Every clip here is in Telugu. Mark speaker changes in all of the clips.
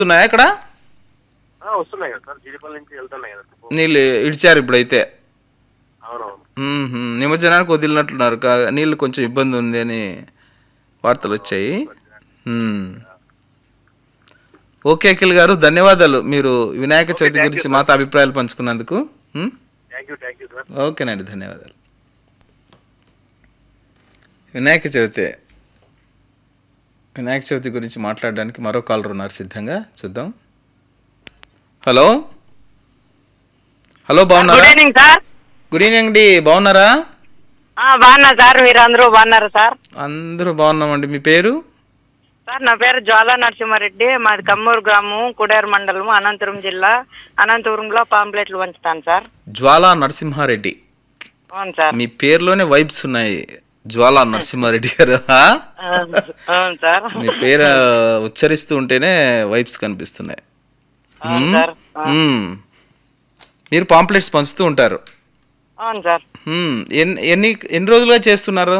Speaker 1: ఉన్నాయా ఇక్కడ
Speaker 2: ఆ, వస్తున్నాయి కదా సార్ జీడిపల్లి నుంచి వెళ్తున్నాయి కదా
Speaker 1: నీళ్ళు ఇడిచారు ఇప్పుడైతే
Speaker 2: అవునవును
Speaker 1: మ్మ్హ్మ్. నిమజ్జనానికి వదిలినట్లున్నారు కా- నీళ్ళు కొంచెం ఇబ్బంది ఉంది అని వార్తలు వచ్చాయి మ్మ్. ఓకే అఖిల్ గారు ధన్యవాదాలు మీరు వినాయక చవితి
Speaker 2: thank
Speaker 1: గురించి
Speaker 2: you,
Speaker 1: మాతో అభిప్రాయాలు పంచుకున్నందుకు మ్మ్?
Speaker 2: Thank you thank you sir
Speaker 1: ఓకేనండి ధన్యవాదాలు వినాయక చవితి వినాయక చవితి గురించి మాట్లాడడానికి మరో కాలర్ ఉన్నారు సిద్ధంగా చూద్దాం హలో హలో
Speaker 3: గుడ్
Speaker 1: బాగున్నారా
Speaker 3: ఈవినింగ్ సార్
Speaker 1: గుడ్ ఈవినింగ్ అండి బాగున్నారా
Speaker 3: ఆ, బాగున్నా సార్ మీరు అందరూ బాగున్నారు సార్
Speaker 1: అందరూ బాగున్నామండి మీ పేరు
Speaker 3: సార్ నా పేరు జ్వాలా నరసింహారెడ్డి మాది కమ్మూరు గ్రామం కుడేరు మండలం అనంతపురం జిల్లా అనంతపురంలో పాంప్లెట్లు పంచుతాను సార్
Speaker 1: జ్వాలా నరసింహారెడ్డి
Speaker 3: అవును సార్
Speaker 1: మీ పేరులోనే వైబ్స్ ఉన్నాయి జ్వాలా నరసింహారెడ్డి గారు ఆ?
Speaker 3: అవును అవును సార్
Speaker 1: మీ పేరు ఉచ్చరిస్తూ ఉంటేనే వైబ్స్ కనిపిస్తున్నాయి
Speaker 3: అవును సార్
Speaker 1: మ్మ్. మీరు పాంప్లెట్స్ పంచుతూ ఉంటారు
Speaker 3: అవును సార్
Speaker 1: మ్మ్. ఎన్ని ఎన్ని ఎన్ని రోజులుగా చేస్తున్నారు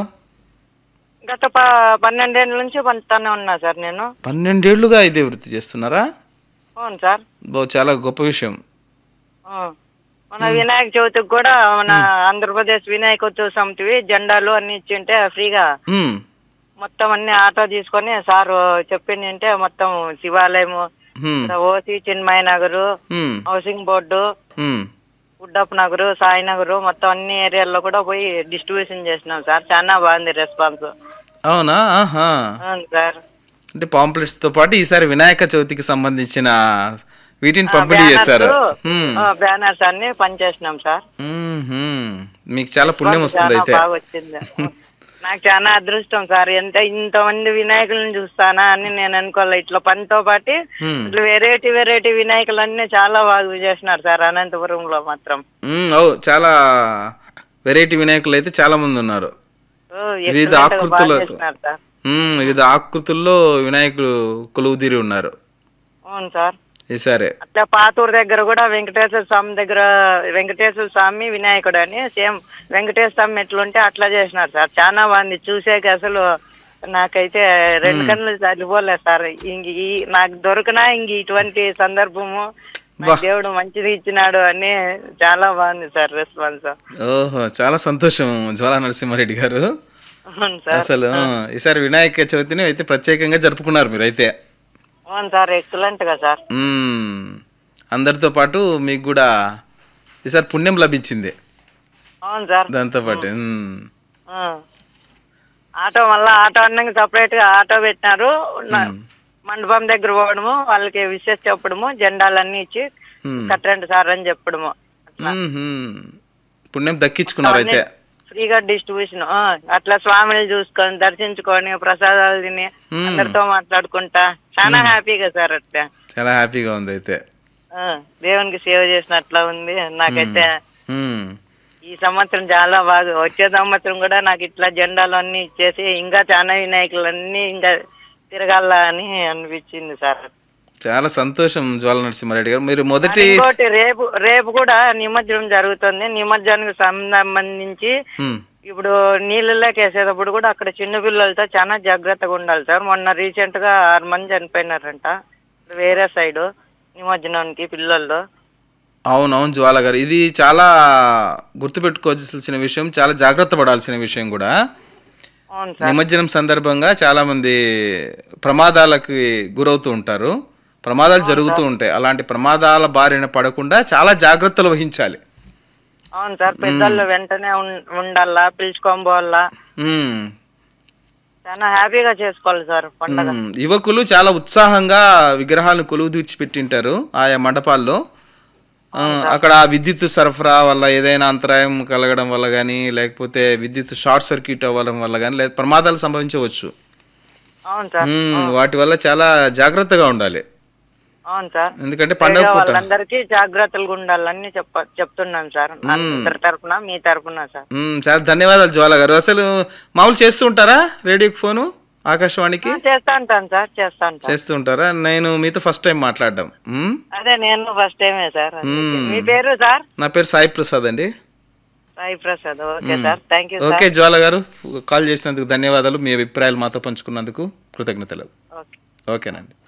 Speaker 3: గత ప పన్నెండేళ్ళ నుంచి పంచుతానే ఉన్నా సార్ నేను
Speaker 1: పన్నెండేళ్లుగా ఇదే వృత్తి చేస్తున్నారా
Speaker 3: అవును సార్
Speaker 1: బో చాలా గొప్ప విషయం
Speaker 3: ఆ. మన వినాయక చవితికి కూడా మన ఆంధ్రప్రదేశ్ వినాయకోత్సవ సమితివి జెండాలు అన్ని ఇచ్చింటే ఫ్రీగా
Speaker 1: మ్మ్.
Speaker 3: మొత్తం అన్ని ఆటో తీసుకొని సారు చెప్పిందంటే మొత్తం శివాలయము
Speaker 1: మ్మ్.
Speaker 3: ఓసి చిన్మయ నగరు
Speaker 1: మ్మ్.
Speaker 3: హౌసింగ్ బోర్డు
Speaker 1: మ్మ్.
Speaker 3: గుడ్డప్ప నగరు సాయి నగరు మొత్తం అన్ని ఏరియాల్లో కూడా పోయి డిస్ట్రిబ్యూషన్ చేసినాం సార్ చాలా బాగుంది రెస్పాన్స్
Speaker 1: అవునా ఆహా
Speaker 3: అవును సార్
Speaker 1: అంటే పాంప్లెట్స్ తో పాటు ఈసారి వినాయక చవితికి సంబంధించిన వీటిని పంపిణీ చేశారు మ్మ్.
Speaker 3: బ్యానర్స్ అన్ని పనిచేసినాం సార్
Speaker 1: మ్మ్హ్మ్. మీకు చాలా పుణ్యం వస్తుంది
Speaker 3: చాలా
Speaker 1: అయితే
Speaker 3: బాగా వచ్చింది నాకు చాలా అదృష్టం సార్ ఎంత ఇంతమంది వినాయకులను చూస్తానా అని నేను అనుకోలే ఇట్లా పనితో పాటు
Speaker 1: మ్మ్.
Speaker 3: ఇట్లా వెరైటీ వెరైటీ వినాయకులు అన్ని చాలా బాగా చేసినారు సార్ అనంతపురంలో మాత్రం
Speaker 1: మ్మ్. ఓ చాలా వెరైటీ వినాయకులు అయితే చాలా మంది ఉన్నారు
Speaker 3: ఓ,
Speaker 1: వివిధ
Speaker 3: excellent గా బాగా
Speaker 1: ఆకృతులతో
Speaker 3: చేసినారు సార్
Speaker 1: మ్మ్. వివిధ ఆకృతుల్లో వినాయకులు కొలువుదీరి ఉన్నారు
Speaker 3: అవును సార్
Speaker 1: ఈసారి
Speaker 3: అట్లా పాతూరు దగ్గర కూడా వెంకటేశ్వర స్వామి దగ్గర వెంకటేశ్వర స్వామి వినాయకుడు అని సేమ్ వెంకటేశ్వర స్వామి ఎట్లుంటే అట్లా చేసినారు సార్ చాలా బాగుంది చూసేకి అసలు నాకైతే రెండు కన్నులు చల్లిపోలేదు సార్ ఇంక ఈ నాకు దొరికినా ఇంక ఇటువంటి సందర్భము నాకు
Speaker 1: బా.
Speaker 3: దేవుడు మంచిది ఇచ్చినాడు అని చాలా బాగుంది సార్ రెస్పాన్స్
Speaker 1: ఓహో చాలా సంతోషం జ్వాలా నరసింహారెడ్డి గారు
Speaker 3: అవును సార్
Speaker 1: అసలు ఆ, ఈసారి వినాయక చవితిని అయితే ప్రత్యేకంగా జరుపుకున్నారు మీరు అయితే
Speaker 3: అవును సార్ ఎక్సలెంట్ గా సార్
Speaker 1: మ్మ్. అందరితో పాటు మీకు కూడా ఈసారి పుణ్యం లభించింది
Speaker 3: అవును సార్
Speaker 1: దాంతో పాటు మ్మ్.
Speaker 3: ఆ. ఆటో మళ్ళా ఆటో అన్నకి సపరేట్ గా ఆటో పెట్టినారు నా- మండపం దగ్గర పోవడము వాళ్ళకి విషెస్ చెప్పడము జెండాలన్నీ ఇచ్చి
Speaker 1: మ్మ్.
Speaker 3: కట్టండి సార్ అని చెప్పడము
Speaker 1: మ్మ్హ్మ్. పుణ్యం దక్కించుకున్నారు అయితే
Speaker 3: ఫ్రీగా డిస్ట్రిబ్యూషన్ అట్లా స్వామిని చూసుకొని దర్శించుకొని ప్రసాదాలు తిని
Speaker 1: మ్మ్.
Speaker 3: అందరితో మాట్లాడుకుంటా చాలా హ్యాపీగా సార్ అట్లా
Speaker 1: చాలా హ్యాపీగా ఉంది అయితే
Speaker 3: ఆ, దేవునికి సేవ చేసినట్లా ఉంది నాకైతే
Speaker 1: మ్మ్.
Speaker 3: ఈ సంవత్సరం చాలా బాగా వచ్చే సంవత్సరం కూడా నాకు ఇట్లా జెండాలు అన్ని ఇచ్చేసి ఇంకా చాలా వినాయకులు అన్ని ఇంకా తిరగాల అని అనిపించింది సార్
Speaker 1: చాలా సంతోషం జ్వాల నరసింహారెడ్డి గారు మీరు మొదటి
Speaker 3: ఇంకోటి రేపు రేపు కూడా నిమజ్జనం జరుగుతుంది నిమజ్జనానికి సంబంధించి
Speaker 1: మ్మ్.
Speaker 3: ఇప్పుడు నీళ్ళలోకి వేసేటప్పుడు కూడా అక్కడ చిన్న పిల్లలతో చాలా జాగ్రత్తగా ఉండాలి సార్ మొన్న రీసెంట్ గా ఆరు మంది చనిపోయినారంట వేరే సైడ్ నిమజ్జనానికి పిల్లల్లో
Speaker 1: అవునవును జ్వాల గారు ఇది చాలా గుర్తుపెట్టుకోవాల్సిన విషయం చాలా జాగ్రత్త పడాల్సిన విషయం కూడా
Speaker 3: అవును సార్
Speaker 1: నిమజ్జనం సందర్భంగా చాలా మంది ప్రమాదాలకి గురవుతూ ఉంటారు ప్రమాదాలు జరుగుతూ ఉంటాయి అలాంటి ప్రమాదాల బారిన పడకుండా చాలా జాగ్రత్తలు వహించాలి
Speaker 3: అవును సార్ పెద్దలు వెంటనే ఉం- ఉండాలా పిలుచుకొని పోవాలా
Speaker 1: మ్మ్.
Speaker 3: చాలా హ్యాపీగా చేసుకోవాలి సార్ పండగ
Speaker 1: మ్మ్. యువకులు చాలా ఉత్సాహంగా విగ్రహాలను కొలువు తీర్చిపెట్టింటారు ఆయా మండపాల్లో ఆ, అక్కడ ఆ విద్యుత్ సరఫరా వల్ల ఏదైనా అంతరాయం కలగడం వల్ల కానీ లేకపోతే విద్యుత్ షార్ట్ సర్క్యూట్ అవ్వడం వల్ల కానీ లేదా ప్రమాదాలు సంభవించవచ్చు
Speaker 3: అవును సార్
Speaker 1: మ్మ్. వాటి వల్ల చాలా జాగ్రత్తగా ఉండాలి
Speaker 3: అవును సార్
Speaker 1: ఎందుకంటే పండగ
Speaker 3: వేరే
Speaker 1: పూట
Speaker 3: వాళ్ళందరికీ జాగ్రత్తలుగా ఉండాలని చెప్ప చెప్తున్నాను సార్ నా ఇద్దరి తరపున మీ తరపున సార్
Speaker 1: మ్మ్. చాలా ధన్యవాదాలు జ్వాల గారు అసలు మామూలు చేస్తూ ఉంటారా రేడియోకి ఫోను ఆకాశవాణికి
Speaker 3: ఆ, చేస్తా ఉంటాను సార్ చేస్తా ఉంటాను
Speaker 1: చేస్తూ ఉంటారా నేను మీతో ఫస్ట్ టైం మాట్లాడడం మ్మ్.
Speaker 3: అదే నేను ఫస్ట్ టైమే సార్ అందుకే. మీ పేరు సార్
Speaker 1: నా పేరు సాయి ప్రసాద్ అండి
Speaker 3: Sai Prasad okay sir thank you sir
Speaker 1: okay Jwala గారు కాల్ చేసినందుకు ధన్యవాదాలు మీ అభిప్రాయాలు మాతో పంచుకున్నందుకు కృతజ్ఞతలు
Speaker 3: ఓకే
Speaker 1: ఓకేనండి